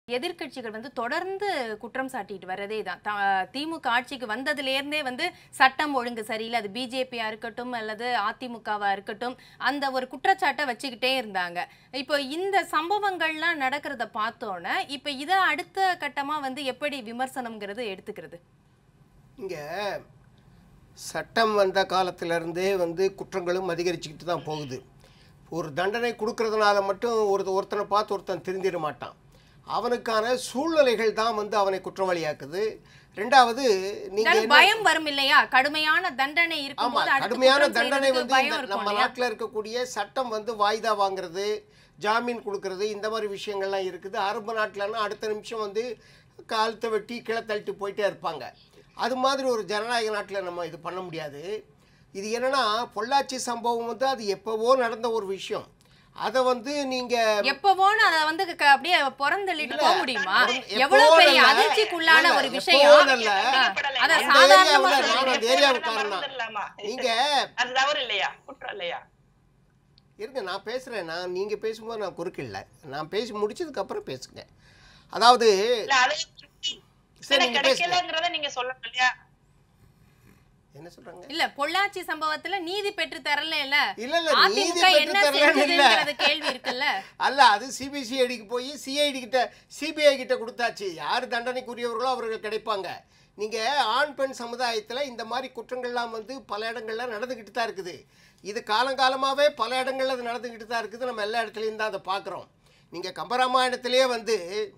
எதிர்க்கட்சிகள் வந்து தொடர்ந்து குற்றம் சாட்டிட்டு வரதே தான் த- திமுக ஆட்சிக்கு வந்ததுலேருந்தே வந்து சட்டம் ஒழுங்கு சரியில்லை அது பிஜேபியா இருக்கட்டும் அல்லது அதிமுகவா இருக்கட்டும் அந்த ஒரு குற்றச்சாட்டை வச்சுக்கிட்டே இருந்தாங்க இப்போ இந்த சம்பவங்கள்லாம் நடக்கிறத பார்த்தோன்னே இப்போ இதை அடுத்த கட்டமா வந்து எப்படி விமர்சனம்ங்கிறது எடுத்துக்கிறது இங்கே சட்டம் வந்த காலத்திலேருந்தே வந்து குற்றங்களும் அதிகரிச்சுக்கிட்டு தான் போகுது ஒரு தண்டனை கொடுக்கறதுனால மட்டும் ஒரு ஒருத்தனை பார்த்து ஒருத்தன் திருந்திட மாட்டான் அவனுக்கான சூழ்நிலைகள் தான் வந்து அவனை குற்றவாளியாக்குது ரெண்டாவது நீங்கள் இருந்தாலும் பயம் வரும் இல்லையா கடுமையான தண்டனை ஆமா இருக்கும்போது அடுத்து கடுமையான குற்றம் தண்டனை செய்யறதுக்கு வந்து பயம் இந்த இருக்கும் நம்ம இல்லையா நாட்டில் இருக்கக்கூடிய சட்டம் வந்து வாய்தா வாங்குறது ஜாமீன் கொடுக்கறது இந்த மாதிரி விஷயங்கள்லாம் இருக்குது அரபு நாட்டிலன்னா அடுத்த நிமிஷம் வந்து காலத்தை வெட்டி கீழே தள்ளிட்டு போயிட்டே இருப்பாங்க அது மாதிரி ஒரு ஜனநாயக நாட்டில் நம்ம இது பண்ண முடியாது இது என்னன்னா பொள்ளாச்சி சம்பவம் வந்து அது எப்போவோ நடந்த ஒரு விஷயம் அதை வந்து நீங்கள் எப்பவோன்னு அதை வந்து க- அப்படியே பிறந்தள்ளிட்டு இல்ல. போக முடியுமா எப்பவோ எவ்வளவு பெரிய இல்ல. அதிர்ச்சிக்குள்ளான இல்ல, ஒரு எப்பவோ விஷயம் இல்ல. ஆ, அத அந்த சாதாரணமா ஏரியாவுல சொல்றீங்க. நான் அந்த ஏரியாவுக்காரன் தான் மறந்துடலாமா? நீங்க அது தவறு இல்லையா குற்றம் இல்லையா இருங்க நான் பேசுகிறேன் நான் நீங்கள் பேசும்போது நான் குறுக்கில்ல நான் பேசி முடிச்சதுக்கு அப்புறம் பேசுங்க அதாவது இல்ல அது சரி, தண்டனை நீங்க பேசுங்க. கிடைக்கலங்கிறத நீங்க சொல்லணும் இல்லையா என்ன சொல்றாங்க இல்ல பொள்ளாச்சி சம்பவத்துல நீதி பெற்று தரல இல்ல இல்ல இல்ல நீதி அதிமுக பெற்று என்ன தரலன்னு இல்ல செஞ்சதுங்கிறது கேள்வி இருக்குல்ல அல்ல அது சிபிசிஐடிக்கு போய் சிஐடி கிட்ட சிபிஐ கிட்ட கொடுத்தாச்சு யார் தண்டனைக்குரியவர்களோ அவர்கள் கிடைப்பாங்க நீங்க ஆண் பெண் சமுதாயத்துல இந்த மாதிரி குற்றங்கள்லாம் வந்து பல இடங்கள்ல நடந்துக்கிட்டு தான் இருக்குது இது காலங்காலமாவே பல இடங்கள்ல அது நடந்துக்கிட்டு தான் இருக்குது நம்ம எல்லா இடத்துலையும் தான் அதை பார்க்குறோம் நீங்க கம்பராமாயணத்திலேயே வந்து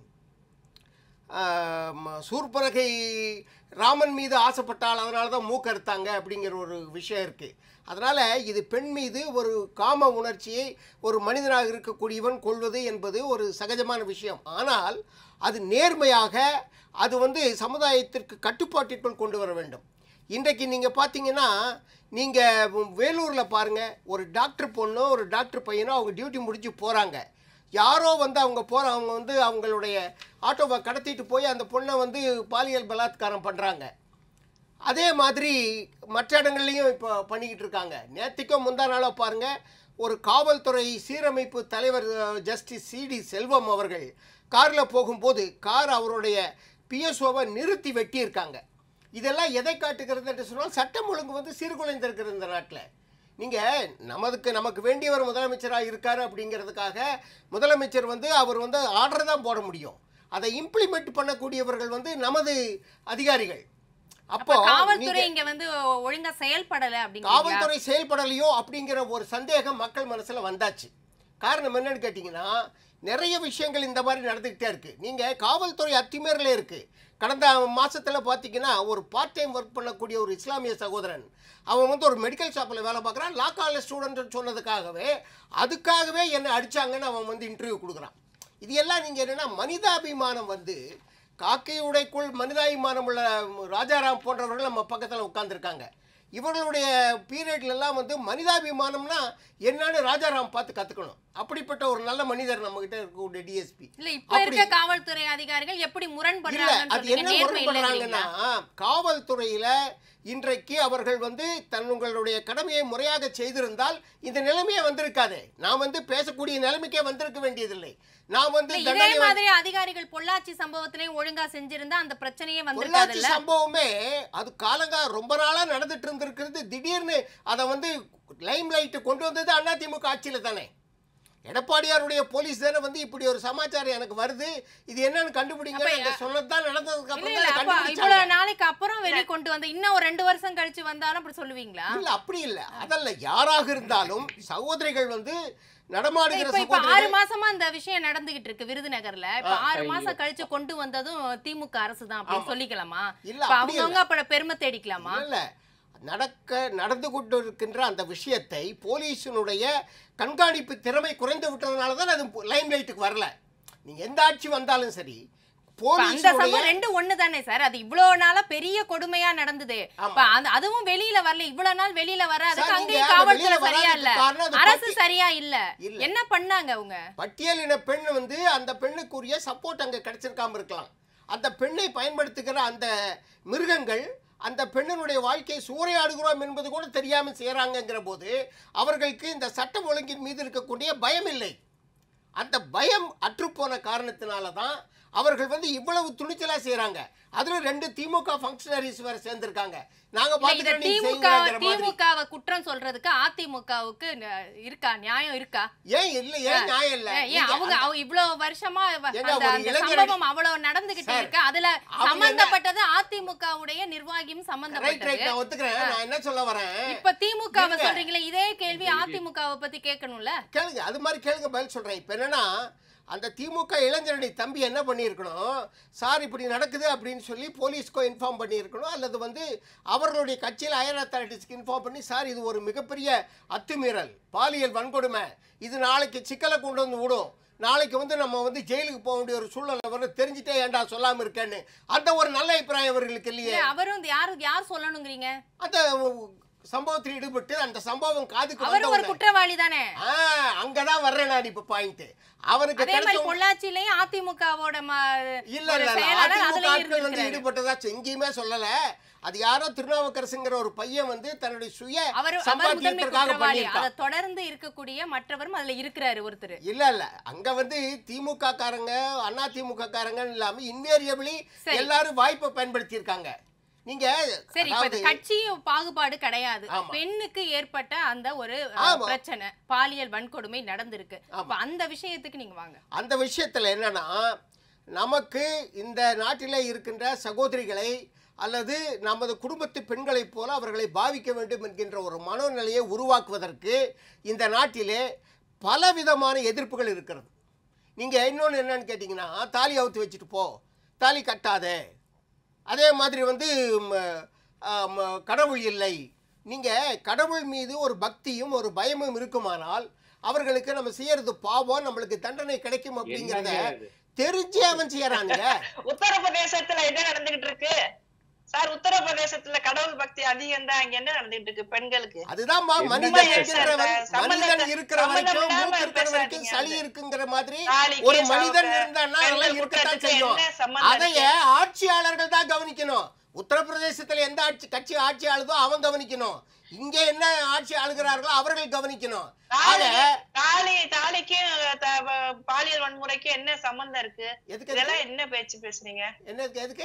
ஆம், சூர்பனகை ராமன் மீது ஆசைப்பட்டால் அதனால தான் மூக்கறுத்தாங்க அப்படிங்கிற ஒரு விஷயம் இருக்குது அதனால் இது பெண் மீது ஒரு காம உணர்ச்சியை ஒரு மனிதனாக இருக்கக்கூடியவன் கொள்வது என்பது ஒரு சகஜமான விஷயம் ஆனால் அது நேர்மையாக அது வந்து சமுதாயத்திற்கு கட்டுப்பாட்டிற்குள் கொண்டு வர வேண்டும் இன்றைக்கு நீங்கள் பார்த்தீங்கன்னா நீங்கள் வேலூரில் பாருங்கள் ஒரு டாக்டர் பொண்ணோ ஒரு டாக்டர் பையனோ அவங்க டியூட்டி முடிஞ்சு போகிறாங்க யாரோ வந்து அவங்க போகிற அவங்க வந்து அவங்களுடைய ஆட்டோவை கடத்திட்டு போய் அந்த பொண்ணை வந்து பாலியல் பலாத்காரம் பண்ணுறாங்க அதே மாதிரி மற்ற இடங்கள்லையும் இப்போ பண்ணிக்கிட்டு இருக்காங்க நேற்றுக்கோ முந்தா நாளோ பாருங்கள் ஒரு காவல்துறை சீரமைப்பு தலைவர் அஹ், ஜஸ்டிஸ் சிடி செல்வம் அவர்கள் காரில் போகும்போது கார் அவருடைய பிஎஸ்ஓவை நிறுத்தி வெட்டியிருக்காங்க இதெல்லாம் எதை காட்டுகிறது என்று சொன்னால் சட்டம் ஒழுங்கு வந்து சீர்குலைந்திருக்கிறது இந்த நாட்டில் நீங்கள் நமதுக்கு நமக்கு வேண்டியவர் முதலமைச்சராக இருக்காரு அப்படிங்கிறதுக்காக முதலமைச்சர் வந்து அவர் வந்து ஆர்டர் தான் போட முடியும் அதை இம்ப்ளிமெண்ட் பண்ணக்கூடியவர்கள் வந்து நமது அதிகாரிகள் அப்போ காவல்துறை நீங்க- இங்க வந்து ஒழுங்கா செயல்படல அப்படிங்க காவல்துறை செயல்படலையோ அப்படிங்கிற ஒரு சந்தேகம் மக்கள் மனசுல வந்தாச்சு காரணம் என்னன்னு கேட்டிங்கன்னா நிறைய விஷயங்கள் இந்த மாதிரி நடந்துக்கிட்டே இருக்கு நீங்க காவல்துறை அத்துமீறல இருக்கு கடந்த மாசத்துல பார்த்தீங்கன்னா ஒரு பார்ட் டைம் ஒர்க் பண்ணக்கூடிய ஒரு இஸ்லாமிய சகோதரன் அவன் வந்து ஒரு மெடிக்கல் ஷாப்பில் வேலை பார்க்குறான் லா காலேஜ் ஸ்டூடெண்ட் சொன்னதுக்காகவே அதுக்காகவே என்னை அடிச்சாங்கன்னு அவன் வந்து இன்டர்வியூ கொடுக்குறான் இது எல்லாம் நீங்கள் என்னென்னா மனிதாபிமானம் வந்து காக்கை உடைக்குள் மனிதாபிமானம் உள்ள ராஜாராம் போன்றவர்கள் நம்ம பக்கத்தில் உட்காந்துருக்காங்க இவர்களுடைய பீரியட்ல எல்லாம் வந்து மனிதாபிமானம்னா என்னன்னு ராஜாராம் பார்த்து கற்றுக்கணும் அப்படிப்பட்ட ஒரு நல்ல மனிதர் நம்மகிட்ட இருக்கக்கூடிய டிஎஸ்பி இல்ல இப்ப இருக்க காவல்துறை அதிகாரிகள் எப்படி இல்ல முரண்படுறாங்கன்னு அது சொல்றீங்க என்ன நேர்மை முரண்படுறாங்கன்னா இல்லைங்களா காவல்துறையில இன்றைக்கு அவர்கள் வந்து தங்களுடைய கடமையை முறையாக செய்திருந்தால் இந்த நிலைமையே வந்திருக்காது நான் வந்து பேசக்கூடிய நிலைமைக்கே வந்திருக்க வேண்டியதில்லை நான் வந்து இல்ல, இதே தண்டனை வந்து- மாதிரி அதிகாரிகள் பொள்ளாச்சி சம்பவத்திலையும் ஒழுங்கா செஞ்சிருந்தா அந்த பிரச்சனையே வந்திருக்காது பொள்ளாச்சி இல்ல சம்பவமே அது காலங்கா ரொம்ப நாளா நடந்துட்டு இருந்திருக்கிறது திடீர்னு அதை வந்து லைம் லைட்டு கொண்டு வந்தது அதிமுக ஆட்சியில தானே எடப்பாடியாருடைய போலீஸ் தானே வந்து இப்படி ஒரு சமாச்சாரம் எனக்கு வருது இது என்னன்னு கண்டுபிடிங்க அப்ப அந்த சொன்னதுதான் நடந்ததுக்கு இல்ல அப்புறம் இல்ல தான் அப்ப கண்டுபிடிச்சாங்க இவ்வளவு நாளைக்கு அப்புறம் வெளிய கொண்டு வந்து இன்னும் ஒரு ரெண்டு வருஷம் கழிச்சு வந்தாலும் அப்படி சொல்லுவீங்களா இல்ல அப்படி இல்ல அதல்ல யாராக இருந்தாலும் சகோதரிகள் வந்து நடமாடுகிற இப்ப இப்ப ஆறு சகோதரிகள் மாசமா இந்த விஷயம் நடந்துகிட்டு இருக்கு விருதுநகர்ல இப்ப ஆறு மாசம் கழிச்சு கொண்டு வந்ததும் திமுக அரசு தான் அப்படின்னு சொல்லிக்கலாமா இல்ல, இப்ப அப்படி அவங்கவங்க அப்ப பெருமை தேடிக்கலாமா இல்ல நடக்க நடந்து கொண்டு இருக்கின்ற அந்த விஷயத்தை போலீஸினுடைய கண்காணிப்பு திறமை குறைந்து விட்டதுனால தான் அது லைம் லைட்டுக்கு வரல நீங்க எந்த ஆட்சி வந்தாலும் சரி இப்ப அந்த போலீஸினுடைய சம்பவம் ரெண்டு ஒண்ணு தானே சார் அது இவ்வளவு நாளா பெரிய கொடுமையா நடந்தது ஆமா. இப்ப அந்த அதுவும் வெளியில வரல இவ்வளவு நாள் வெளியில வர அதுக்கு சார், அங்கேயும் நீங்க காவல்துறை வெளியில சரியா இல்ல வராததுக்கு காரணம் அது அரசு பட்டி- சரியா இல்ல இல்ல. என்ன பண்ணாங்க அவங்க பட்டியலின பெண் வந்து அந்த பெண்ணுக்குரிய சப்போர்ட் அங்க கிடைச்சிருக்காம இருக்கலாம் அந்த பெண்ணை பயன்படுத்துகிற அந்த மிருகங்கள் அந்த பெண்ணினுடைய வாழ்க்கையை சூறையாடுகிறோம் என்பது கூட தெரியாமல் செய்கிறாங்கங்கிற போது அவர்களுக்கு இந்த சட்டம் ஒழுங்கின் மீது இருக்கக்கூடிய பயம் இல்லை அந்த பயம் அற்றுப்போன காரணத்தினால தான் அவர்கள் வந்து இவ்வளவு துணிச்சலா செய்றாங்க அதுல ரெண்டு திமுக ஃபங்க்ஷனரிஸ் வேற சேர்ந்திருக்காங்க நாங்க இல்ல, இத பார்த்துட்டு நீங்க திமுக செய்யுங்கிற மாதிரி திமுகவை குற்றம் சொல்றதுக்கு அதிமுகவுக்கு ந- இருக்கா நியாயம் இருக்கா ஏன் இல்ல ஏன் நியாயம் இல்ல ஏன் நீங்க அவங்க அவங்க இவ்வளவு வருஷமா வ- ஏங்க, அந்த ஒரு அந்த இளைஞரணி- சம்பவம் அவ்வளவு நடந்துகிட்டு சார், இருக்கு அதுல அவங்க சம்பந்தப்பட்டது அதிமுகவுடைய நிர்வாகியும் ரைட் ரைட் சம்பந்தப்பட்டது நான் ஒத்துக்கிறேன் நான் என்ன சொல்ல வரேன் இப்ப திமுகவை இருங்க. சொல்றீங்களே இதே கேள்வி அதிமுகவை பத்தி கேட்கணும்ல கேளுங்க அது மாதிரி கேளுங்க பதில் சொல்றேன் இப்போ என்னன்னா அந்த திமுக இளைஞரணி தம்பி என்ன பண்ணியிருக்கணும் சார் இப்படி நடக்குது அப்படின்னு சொல்லி போலீஸ்க்கோ இன்ஃபார்ம் பண்ணியிருக்கணும் அல்லது வந்து அவர்களுடைய கட்சியில் ஹையர் அத்தாரிட்டிஸ்க்கு இன்ஃபார்ம் பண்ணி சார் இது ஒரு மிகப்பெரிய அத்துமீறல் பாலியல் வன்கொடுமை இது நாளைக்கு சிக்கலை கொண்டு வந்து விடும் நாளைக்கு வந்து நம்ம வந்து ஜெயிலுக்கு போக வேண்டிய ஒரு சூழ்நிலை வரும் தெரிஞ்சுட்டே ஏன்டா சொல்லாம இருக்கேன்னு அந்த ஒரு நல்ல அபிப்பிராயம் அவர்களுக்கு இல்லையே இல்ல, அவரும் யாரு யார் சொல்லணுங்கிறீங்க அந்த சம்பவத்தில் ஈடுபட்டு அந்த சம்பவம் காதுக்கு அவரும் ஒரு வந்தவுடனே குற்றவாளி தானே ஆ, அங்கதான் வர்றேன் நான் இப்ப பாயிண்ட் அவனுக்கு அதே மாதிரி கிடைச்ச பொள்ளாச்சியிலயும் அதிமுகவோட ம- இல்ல ஒரு இல்ல இல்ல செயலாளர் அதிமுக அதுலயும் ஆட்கள் வந்து இருந்திருக்கிறாரு. ஈடுபட்டதா எங்கேயுமே சொல்லல அது யாரோ திருநாவுக்கரசுங்கிற ஒரு பையன் வந்து தன்னுடைய சுய அவர் அவர் முதன்மை சம்பாத்தியத்திற்காக குற்றவாளி பண்ணியிருக்கான் அதை தொடர்ந்து இருக்கக்கூடிய மற்றவரும் அதுல இருக்கிறாரு ஒருத்தர் இல்ல இல்ல அங்க வந்து திமுக காரங்க அண்ணா திமுக காரங்கன்னு இல்லாம இன்வேரியபிளி சரி. எல்லாரும் வாய்ப்பை பயன்படுத்தி இருக்காங்க நீங்க சரி இப்ப இது அதாவது கட்சி பாகுபாடு கிடையாது ஆமா. பெண்ணுக்கு ஏற்பட்ட அந்த ஒரு அஹ், ஆமா. பிரச்சனை பாலியல் வன்கொடுமை நடந்திருக்கு ஆமா. அப்ப அந்த விஷயத்துக்கு நீங்க வாங்க அந்த விஷயத்தில் என்னன்னா நமக்கு இந்த நாட்டிலே இருக்கின்ற சகோதரிகளை அல்லது நமது குடும்பத்து பெண்களைப் போல அவர்களை பாவிக்க வேண்டும் என்கின்ற ஒரு மனோநிலையை உருவாக்குவதற்கு இந்த நாட்டிலே பலவிதமான எதிர்ப்புகள் இருக்கிறது நீங்கள் இன்னொன்று என்னன்னு கேட்டிங்கன்னா தாலி அவுத்து வச்சுட்டு போ தாலி கட்டாதே அதே மாதிரி வந்து ம, ஆ, ம, கடவுள் இல்லை நீங்கள் கடவுள் மீது ஒரு பக்தியும் ஒரு பயமும் இருக்குமானால் அவர்களுக்கு நம்ம செய்யறது பாவம் நம்மளுக்கு தண்டனை கிடைக்கும் அப்படிங்கிறத என்னங்க இது? தெரிஞ்சே அவன் செய்யறானுங்க உத்தரப்பிரதேசத்துல என்ன நடந்துகிட்டு இருக்கு சார் உத்தரப்பிரதேசத்துல கடவுள் பக்தி அதிகம் தான் அங்க என்ன நடந்துகிட்டு இருக்கு பெண்களுக்கு அதுதான் மா- என்ன மனிதன் சார், என்கிறவன் சம்பந்தத்தை- மனிதன் இருக்கிற வரைக்கும் சம்பந்தம் மூக்கு இல்லாம இருக்கிற வரைக்கும் பேசாதீங்க சளி அது. இருக்குங்கிற மாதிரி தாலிக்கு, ஒரு மனிதன் சாவுக்கு, இருந்தான்னா அதெல்லாம் பெண்கள் இருக்கத்தான் குற்றத்துக்கு செய்யும் என்ன சம்பந்தம் அதைய ஆட்சியாளர்கள் தான் கவனிக்கணும் உத்தரப்பிரதேசத்துல எந்த ஆட்சி கட்சி ஆட்சி ஆளுதோ அவன் கவனிக்கணும் இங்க என்ன ஆட்சி ஆளுகிறார்களோ அவர்கள் கவனிக்கணும் தாலி ஆக தாலி தாலிக்கும் த- ப- பாலியல் வன்முறைக்கும் என்ன சம்பந்தம் இருக்கு எதுக்கு இதெல்லாம் என்ன பேச்சு பேசுறீங்க என்ன எதுக்கு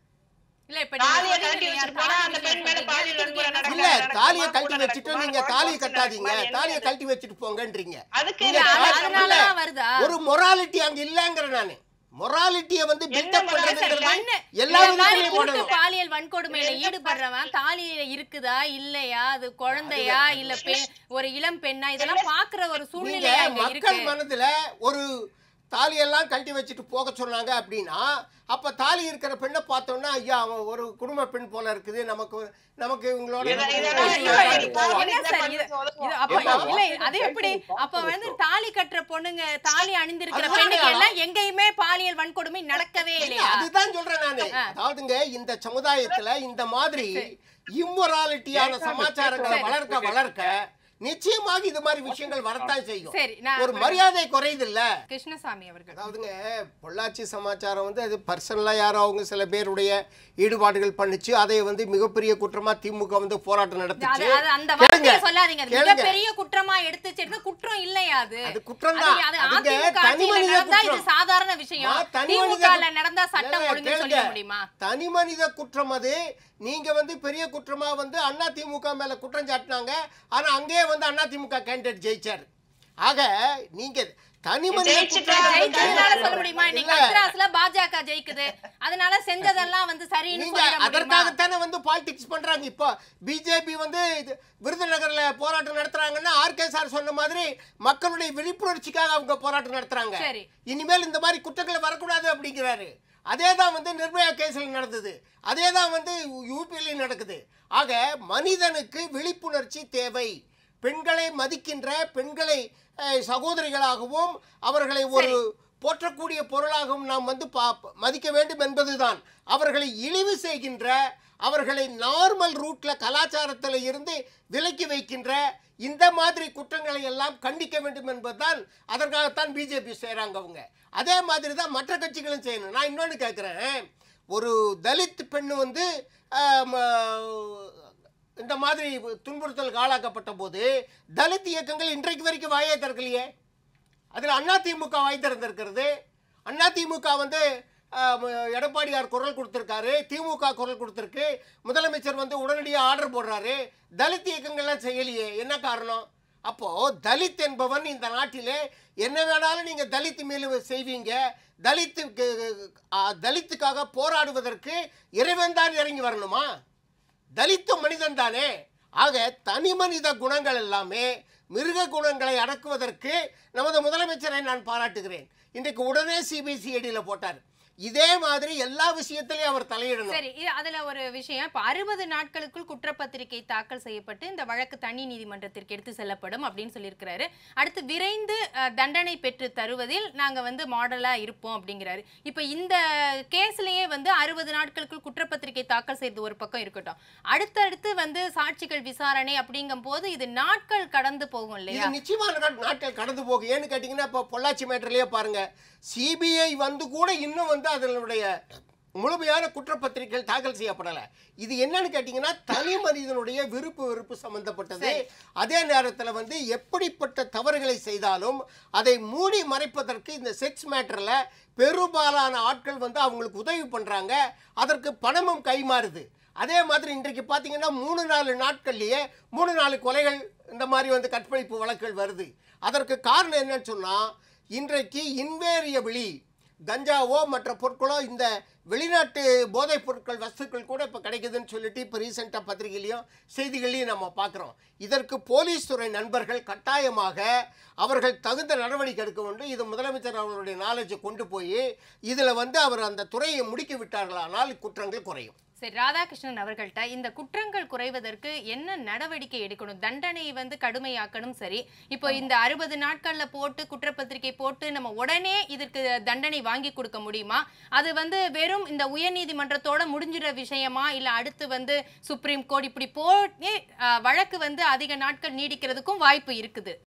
இல்ல இப்ப நீங்க தாலியை சொல்றீங்க, கழட்டி நீங்க வச்சுட்டு போனா தாலி அந்த பெண் மேல சொல்றீங்க. பாலியல் அதுக்கு வன்முறை என்ன நடக்குமா? இல்ல நடக்குமா? தாலியை கூட கழட்டி வச்சுட்டு நடக்குமா? நீங்க கூட தாலியை நடக்குமா? கட்டாதீங்க என்ன தாலியை அது? கழட்டி வச்சுட்டு போங்கன்றீங்க அதுக்கு நீங்க என்ன தாலி- சம்பந்தம்? அதனாலதான் வருதா ஒரு மொராலிட்டி அங்க இல்லங்கிற நானு மொராலிட்டியை வந்து பில்டப் morality? பண்றதுங்கிறது மண்ணு எல்லா இந்த மாதிரி விதத்திலையும் கூட்டு போடணும் பாலியல் வன்கொடுமையில எந்த ஈடுபடுறவன் தாலியில இருக்குதா இல்லையா அது குழந்தையா இல்ல பெ- ஒரு இளம் பெண்ணா இதெல்லாம் பாக்குற ஒரு நீங்க சூழ்நிலை அங்க இருக்கு மக்கள் மனதுல ஒரு தாலியெல்லாம் கழட்டி வச்சுட்டு போக சொன்னாங்க அப்படின்னா அப்ப தாலி இருக்கிற பெண்ணை பார்த்தோம்னா ஐயா அவன் ஒரு குடும்ப பெண் போல இருக்குது நமக்கு ஒரு- நமக்கு இவங்களோட இத- நமக்கு இதெல்லாம் ஒரு ஐயோ, பாட்டு இது போவோம். என்ன சார் இது- இது அப்ப ஏப்பா, இல்ல அது வாக்கு எப்படி கேட்டு அப்ப வந்து பார்த்து தாலி கட்டுற பொண்ணுங்க தாலி அணிந்திருக்கிற அதுதான் பெண்ணுக்கு அடையாளம். எல்லாம் எங்கேயுமே பாலியல் வன்கொடுமை நடக்கவே இல்ல, இல்லையா அதுதான் சொல்றேன் நானு அதாவதுங்க இந்த சமுதாயத்துல இந்த மாதிரி இம்மொராலிட்டியான சமாச்சாரங்களை வளர்க்க வளர்க்க நிச்சயமாக இது மாதிரி விஷயங்கள் வரத்தான் செய்யும் சரி நான் ஒரு மரியாதை குறையுது இல்ல கிருஷ்ணசாமி அவர்கள் அதாவதுங்க பொள்ளாச்சி சமாச்சாரம் வந்து அது பர்சனலாக யாரோ அவங்க சில பேருடைய ஈடுபாடுகள் பண்ணுச்சு அதை வந்து மிகப்பெரிய குற்றமா திமுக வந்து போராட்டம் அது நடத்துச்சு அது அந்த கேளுங்க, வார்த்தையை சொல்லாதீங்க அது கேளுங்க. மிகப்பெரிய குற்றமா எடுத்து சேர்த்து குற்றம் இல்லையா அது அது குற்றம்தான். அது- அது அதுங்க அதிமுக தனி ஆட்சியில மனித நடந்தா இது குற்றம். சாதாரண விஷயம் மா, தனி மனித திமுக ல குற்றம். நடந்தா சட்டம் இல்ல, ஒழுங்கு சொல்ல கேளுங்க. முடியுமா தனி மனித குற்றம் அது நீங்க வந்து பெரிய குற்றமா வந்து அண்ணா திமுக மேல குற்றம் சாட்டினாங்க ஆனா அங்கேயே வந்து அண்ணா திமுக கேண்டிடேட் ஜெயிச்சாரு ஆக நீங்க தனி மனித ஜெயிச்சுட்டா, குற்றம் ஜெயிச்சதுனால வந்து- சொல்ல முடியுமா இன்னைக்கு இல்ல. மத்ராஸ்ல பாஜக ஜெயிக்குது அதனால செஞ்சதெல்லாம் வந்து சரின்னு நீங்க சொல்லிட முடியுமா அதற்காகத்தானே வந்து பாலிடிக்ஸ் பண்றாங்க இப்போ பிஜேபி வந்து இது விருதுநகர்ல போராட்டம் நடத்துறாங்கன்னா ஆர்கே சார் சொன்ன மாதிரி மக்களுடைய விழிப்புணர்ச்சிக்காக அவங்க போராட்டம் நடத்துறாங்க சரி. இனிமேல் இந்த மாதிரி குற்றங்கள் வரக்கூடாது அப்படிங்கிறாரு அதே தான் வந்து நிர்பயா கேஸில் நடந்தது அதே தான் வந்து யூபியிலையும் நடக்குது ஆக மனிதனுக்கு விழிப்புணர்ச்சி தேவை பெண்களை மதிக்கின்ற பெண்களை அஹ், சகோதரிகளாகவும் அவர்களை ஒரு போற்றக்கூடிய பொருளாகவும் நாம் வந்து பா மதிக்க வேண்டும் என்பதுதான் அவர்களை இழிவு செய்கின்ற அவர்களை நார்மல் ரூட்ல கலாச்சாரத்தில் இருந்து விலக்கி வைக்கின்ற இந்த மாதிரி குற்றங்களை எல்லாம் கண்டிக்க வேண்டும் என்பதுதான் அதற்காகத்தான் பிஜேபி செய்கிறாங்க அவங்க அதே மாதிரி தான் மற்ற கட்சிகளும் செய்யணும் நான் இன்னொன்று கேட்குறேன் ஒரு தலித் பெண்ணு வந்து ஆம், இந்த மாதிரி துன்புறுத்தலுக்கு ஆளாக்கப்பட்ட போது தலித் இயக்கங்கள் இன்றைக்கு வரைக்கும் வாயே திறக்கலையே அதில் அதிமுக வாய் திறந்திருக்கிறது அதிமுக வந்து ஆஹ், எடப்பாடியார் குரல் கொடுத்துருக்காரு திமுக குரல் கொடுத்துருக்கு முதலமைச்சர் வந்து உடனடியாக ஆர்டர் போடுறாரு தலித் இயக்கங்கள்லாம் செய்யலையே என்ன காரணம் அப்போ தலித் என்பவன் இந்த நாட்டிலே என்ன வேணாலும் நீங்க தலித் மேல செய்வீங்க தலித்துக்கு ஆ, தலித்துக்காக போராடுவதற்கு இறைவன் தான் இறங்கி வரணுமா தலித்து மனிதன் தானே ஆக தனி மனித குணங்கள் எல்லாமே மிருக குணங்களை அடக்குவதற்கு நமது முதலமைச்சரை நான் பாராட்டுகிறேன் இன்றைக்கு உடனே சிபிசிஐடியில் போட்டார் இதே மாதிரி எல்லா விஷயத்திலையும் அவர் தலையிடணும் சரி இது- அதுல ஒரு விஷயம் இப்ப அறுபது நாட்களுக்குள் குற்றப்பத்திரிகை தாக்கல் செய்யப்பட்டு இந்த வழக்கு தனி நீதிமன்றத்திற்கு எடுத்து செல்லப்படும் அப்படின்னு சொல்லியிருக்கிறாரு அடுத்து விரைந்து அஹ், தண்டனை பெற்று தருவதில் நாங்க வந்து மாடலா இருப்போம் அப்படிங்கிறாரு இப்ப இந்த கேஸ்லயே வந்து அறுபது நாட்களுக்குள் குற்றப்பத்திரிகை தாக்கல் செய்யறது ஒரு பக்கம் இருக்கட்டும் அடுத்தடுத்து வந்து சாட்சிகள் விசாரணை அப்படிங்கும் போது இது நாட்கள் கடந்து போகும் இல்லையா இது நிச்சயமான நாட்- நாட்கள் கடந்து போகும் ஏன்னு கேட்டிங்கன்னா இப்போ பொள்ளாச்சி மேட்டர்லயே பாருங்க சிபிஐ வந்து கூட இன்னும் வந்து அதனுடைய முழுமையான குற்றப்பத்திரிகைகள் தாக்கல் செய்யப்படலை இது என்னன்னு கேட்டிங்கன்னா தனி மனிதனுடைய விருப்பு வெறுப்பு சம்பந்தப்பட்டது அதே நேரத்தில் வந்து எப்படிப்பட்ட தவறுகளை செய்தாலும் அதை மூடி மறைப்பதற்கு இந்த செக்ஸ் மேட்டரில் பெரும்பாலான ஆட்கள் வந்து அவங்களுக்கு உதவி பண்ணுறாங்க அதற்கு பணமும் கைமாறுது அதே மாதிரி இன்றைக்கு பார்த்தீங்கன்னா மூணு நாலு நாட்கள்லயே மூணு நாலு கொலைகள் இந்த மாதிரி வந்து கற்பழிப்பு வழக்குகள் வருது அதற்கு காரணம் என்னன்னு சொன்னால் இன்றைக்கு இன்வேரியபிளி கஞ்சாவோ மற்ற பொருட்களோ இந்த வெளிநாட்டு போதைப் பொருட்கள் வஸ்துக்கள் கூட இப்போ கிடைக்குதுன்னு சொல்லிட்டு இப்போ ரீசெண்டாக பத்திரிகையிலையும் செய்திகளையும் நம்ம பார்க்குறோம் இதற்கு போலீஸ் துறை நண்பர்கள் கட்டாயமாக அவர்கள் தகுந்த நடவடிக்கை எடுக்க வேண்டும் இது முதலமைச்சர் அவர்களுடைய நாலேஜை கொண்டு போய் இதில் வந்து அவர் அந்த துறையை முடுக்கி விட்டார்களானால் குற்றங்கள் குறையும் சரி ராதாகிருஷ்ணன் அவர்கள்ட்ட இந்த குற்றங்கள் குறைவதற்கு என்ன நடவடிக்கை எடுக்கணும் தண்டனை வந்து கடுமையாக்கணும் சரி இப்போ இந்த அறுபது நாட்கள்ல போட்டு குற்றப்பத்திரிகை போட்டு நம்ம உடனே இதற்கு தண்டனை வாங்கி கொடுக்க முடியுமா அது வந்து வெறும் இந்த உயர்நீதிமன்றத்தோட முடிஞ்சிற விஷயமா இல்ல அடுத்து வந்து சுப்ரீம் கோர்ட் இப்படி போட்டு அஹ், வழக்கு வந்து அதிக நாட்கள் நீடிக்கிறதுக்கும் வாய்ப்பு இருக்குது